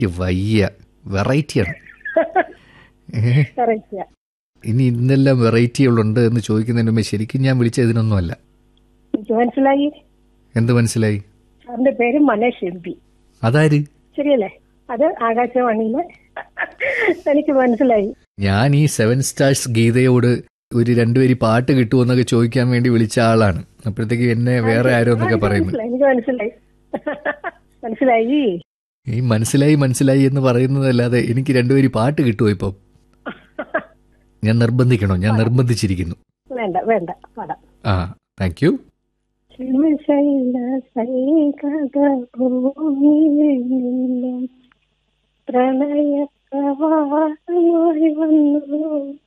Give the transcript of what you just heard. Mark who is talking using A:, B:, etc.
A: ഈ വയ്യ വെറൈറ്റിയാണ് ഏ?
B: കറക്റ്റ്
A: ഇനി ഇന്നെല്ലാം വെറൈറ്റികളുണ്ട് എന്ന് ചോദിക്കുന്നതിന് മുമ്പ് ശരിക്കും ഞാൻ വിളിച്ച ഇതിനൊന്നുമല്ല
B: എനിക്ക് മനസ്സിലായി
A: എന്ത് മനസ്സിലായി
B: സാറിന്റെ പേര് മനേഷ് എം പി
A: അതാര്
B: ശരിയല്ലേ അത് ആകാശവാണിയിലെ എനിക്ക് മനസ്സിലായി
A: ഞാൻ ഈ സെവൻ സ്റ്റാർസ് ഗീതയോട് ഒരു രണ്ടുപേരി പാട്ട് കിട്ടുമോ ചോദിക്കാൻ വേണ്ടി വിളിച്ച ആളാണ് അപ്പോഴത്തേക്ക് എന്നെ വേറെ ആരോ എന്നൊക്കെ
B: എനിക്ക്
A: പറയുന്നു
B: മനസ്സിലായി, എനിക്ക് മനസ്സിലായി മനസ്സിലായി
A: ഈ മനസ്സിലായി മനസ്സിലായി എന്ന് പറയുന്നതല്ലാതെ എനിക്ക് രണ്ടുപേരി പാട്ട് കിട്ടുമോ ഇപ്പം ഞാൻ നിർബന്ധിക്കണോ ഞാൻ നിർബന്ധിച്ചിരിക്കുന്നു
B: വേണ്ട വേണ്ട പാടാം
A: ആ താങ്ക് യു
B: ഹിമശൈല സൈകഭൂമിയിലെ പ്രണയ പ്രവാഹമായി വന്നു